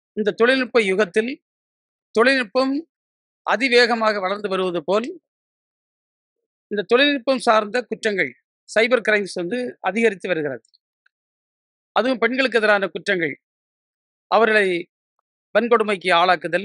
இந்த தொழில்நுட்ப யுகத்தில் தொழில்நுட்பம் அதிவேகமாக வளர்ந்து வருவது போல் இந்த தொழில்நுட்பம் சார்ந்த குற்றங்கள் சைபர் கிரைம்ஸ் வந்து அதிகரித்து வருகிறது அதுவும் பெண்களுக்கு எதிரான குற்றங்கள் அவர்களை வன்கொடுமைக்கு ஆளாக்குதல்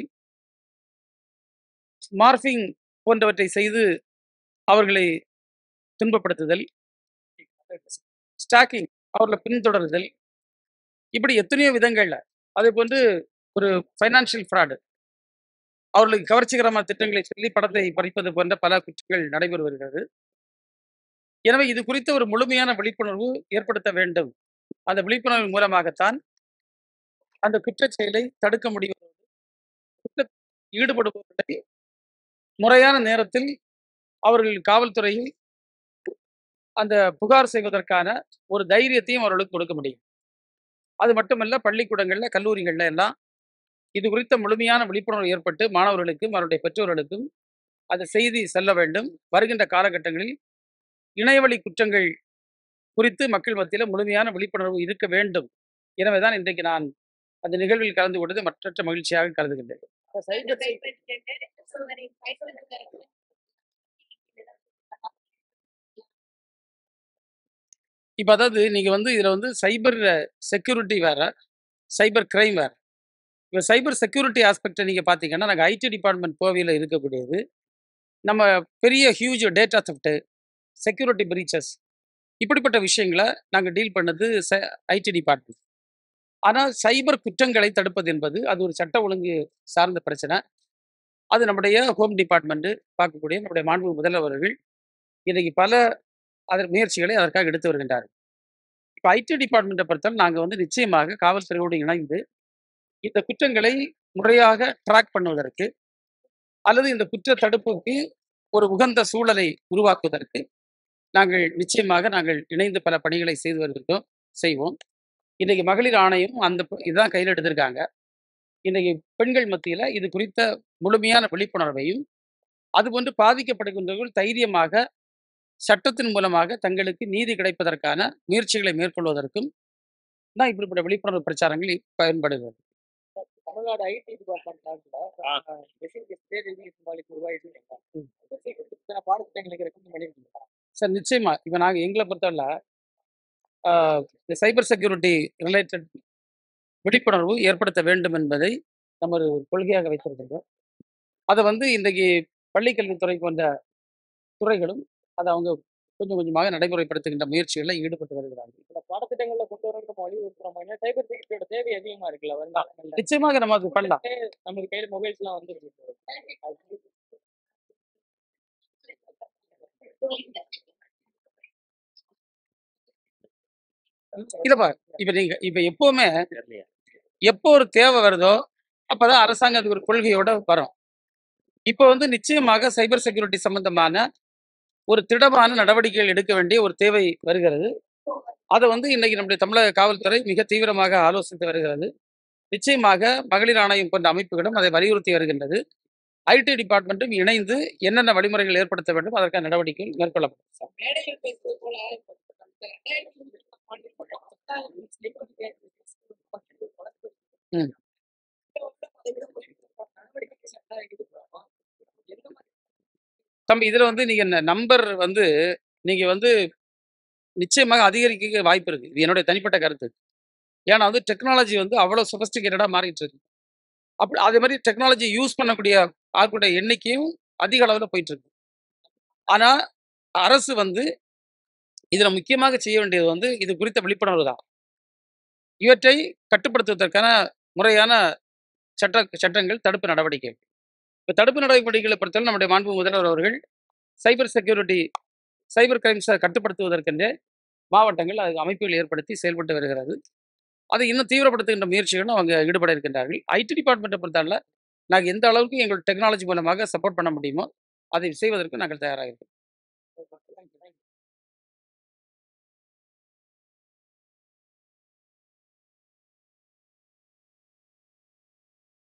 மார்பிங் போன்றவற்றை செய்து அவர்களை துன்பப்படுத்துதல் ஸ்டாக்கிங் அவர்களை பின்தொடருதல் இப்படி எத்தனையோ விதங்கள்ல அதே போன்று ஒரு ஃபைனான்சியல் ஃப்ராடு அவர்களுக்கு கவர்ச்சிகரமான திட்டங்களை சொல்லி பணத்தை பறிப்பது போன்ற பல குற்றங்கள் நடைபெறு வருகிறது எனவே இது குறித்த ஒரு முழுமையான விழிப்புணர்வு ஏற்படுத்த வேண்டும் அந்த விழிப்புணர்வு மூலமாகத்தான் அந்த குற்றச் செயலை தடுக்க முடியும் குற்ற ஈடுபடுபவர்களை முறையான நேரத்தில் அவர்கள் காவல்துறையில் அந்த புகார் செய்வதற்கான ஒரு தைரியத்தையும் அவர்களுக்கு கொடுக்க முடியும் அது மட்டுமல்ல பள்ளிக்கூடங்கள்ல கல்லூரிகள்ல எல்லாம் இது குறித்த முழுமையான விழிப்புணர்வு ஏற்பட்டு மாணவர்களுக்கும் அவருடைய பெற்றோர்களுக்கும் அந்த செய்தி செல்ல வேண்டும் வருகின்ற காலகட்டங்களில் இணையவழி குற்றங்கள் குறித்து மக்கள் மத்தியில் முழுமையான விழிப்புணர்வு இருக்க வேண்டும் எனவேதான் இன்றைக்கு நான் அந்த நிகழ்வில் கலந்து கொண்டது மற்றற்ற மகிழ்ச்சியாக கருதுகின்றேன் இப்போ அதாவது நீங்க வந்து இதுல வந்து சைபர் செக்யூரிட்டி வேற சைபர் கிரைம் வேற இப்போ சைபர் செக்யூரிட்டி ஆஸ்பெக்டை நீங்க பார்த்தீங்கன்னா நாங்கள் ஐடி டிபார்ட்மெண்ட் கோவையில் இருக்கக்கூடியது நம்ம பெரிய huge data theft security breaches இப்படிப்பட்ட விஷயங்களை நாங்கள் டீல் பண்ணது ஐடி டிபார்ட்மெண்ட் ஆனால் சைபர் குற்றங்களை தடுப்பது என்பது அது ஒரு சட்ட ஒழுங்கு சார்ந்த பிரச்சனை அது நம்முடைய ஹோம் டிபார்ட்மெண்ட்டு பார்க்கக்கூடிய நம்முடைய மாண்பு முதல்வர்கள் இன்னைக்கு பல அதன் முயற்சிகளை அதற்காக எடுத்து வருகின்றார்கள் இப்போ ஐடி டிபார்ட்மெண்ட்டை பொறுத்தவரை நாங்கள் வந்து நிச்சயமாக காவல்துறையோடு இணைந்து இந்த குற்றங்களை முறையாக ட்ராக் பண்ணுவதற்கு அல்லது இந்த குற்ற தடுப்புக்கு ஒரு உகந்த சூழலை உருவாக்குவதற்கு நாங்கள் நிச்சயமாக நாங்கள் இணைந்து பல பணிகளை செய்து வருகின்றோம் செய்வோம் இன்னைக்கு மகளிர் ஆணையம் அந்த ப- இதுதான் கையில் எடுத்திருக்காங்க இன்னைக்கு பெண்கள் மத்தியில் இது குறித்த முழுமையான விழிப்புணர்வையும் அதுபோன்று பாதிக்கப்படுகின்றவர்கள் தைரியமாக சட்டத்தின் மூலமாக தங்களுக்கு நீதி கிடைப்பதற்கான முயற்சிகளை மேற்கொள்வதற்கும் தான் இப்படிப்பட்ட விழிப்புணர்வு பிரச்சாரங்கள் பயன்படுகிறது Tamil Nadu IT department state education உருவாயிட்டு இத்தனை பாடத்திட்டங்களுக்கு ரெக்கமெண்ட் பண்ணிருக்கீங்க சார் நிச்சயமா இப்போ நாங்கள் எங்களை பொறுத்தவரை ஆஹ், இந்த சைபர் செக்யூரிட்டி ரிலேட்டட் விழிப்புணர்வு ஏற்படுத்த வேண்டும் என்பதை நம்ம ஒரு கொள்கையாக வைத்திருக்கின்றோம் அதை வந்து இன்றைக்கு பள்ளிக்கல்வித்துறை போன்ற துறைகளும் அதை அவங்க கொஞ்சம் கொஞ்சமாக நடைமுறைப்படுத்துகின்ற முயற்சிகளில் ஈடுபட்டு வருகிறார்கள் இந்த பாடத்திட்டங்கள்ல கொண்டு வர நம்ம வலியுறுத்துறோம் ஏன்னா சைபர் செக்யூரிட்டியோட தேவை அதிகமா இருக்குல்ல வருங்காலங்கள்ல நிச்சயமாக நம்ம அது பண்ணலாம் நமக்கு கையில மொபைல்ஸ் எல்லாம் வந்துருச்சு அது இல்லைப்பா இப்போ நீங்கள் இப்போ எப்போவுமே எப்போ ஒரு தேவை வருதோ அப்பதான் அரசாங்கம் அதுக்கு ஒரு கொள்கையோட வரும் இப்போ வந்து நிச்சயமாக சைபர் செக்யூரிட்டி சம்பந்தமான ஒரு திடமான நடவடிக்கைகள் எடுக்க வேண்டிய ஒரு தேவை வருகிறது அதை வந்து இன்னைக்கு நம்முடைய தமிழக காவல்துறை மிக தீவிரமாக ஆலோசித்து வருகிறது நிச்சயமாக மகளிர் ஆணையம் போன்ற அமைப்புகளும் அதை வலியுறுத்தி வருகின்றது ஐடி டிபார்ட்மெண்ட்டும் இணைந்து என்னென்ன வழிமுறைகள் ஏற்படுத்த வேண்டும் அதற்கான நடவடிக்கை மேற்கொள்ளப்படும் சார். மேடையில் பேசுவது போல ம். தம்பி இதுல வந்து நீங்க நம்பர் வந்து நீங்க வந்து நிச்சயமாக அதிகரிக்க வாய்ப்பு இருக்கு இது என்னுடைய தனிப்பட்ட கருத்து ஏன்னா வந்து டெக்னாலஜி வந்து அவ்வளவு சொபஸ்டிகேட்டடா மாறிட்டு இருக்கு அப்படி அதே மாதிரி டெக்னாலஜி யூஸ் பண்ணக்கூடிய ஆட்களுடைய எண்ணிக்கையும் அதிக அளவில் போயிட்டு இருக்கு ஆனா அரசு வந்து இதுல முக்கியமாக செய்ய வேண்டியது வந்து இது குறித்த விழிப்புணர்வு தான் இவற்றை கட்டுப்படுத்துவதற்கான முறையான சட்ட சட்டங்கள் தடுப்பு நடவடிக்கைகள் இப்போ தடுப்பு நடவடிக்கைகளை பொறுத்தவரை நம்முடைய மாண்பு முதல்வர் அவர்கள் சைபர் செக்யூரிட்டி சைபர் கிரைம்ஸை கட்டுப்படுத்துவதற்கென்றே மாவட்டங்கள் அது அமைப்புகள் ஏற்படுத்தி செயல்பட்டு வருகிறது அதை இன்னும் தீவிரப்படுத்துகின்ற முயற்சிகளும் அவங்க ஈடுபட இருக்கின்றார்கள் ஐடி டிபார்ட்மெண்ட்டை பொறுத்தவரை நாங்கள் எந்த அளவுக்கு எங்கள் டெக்னாலஜி மூலமாக சப்போர்ட் பண்ண முடியுமோ அதை செய்வதற்கு நாங்கள் தயாராக இருக்கோம்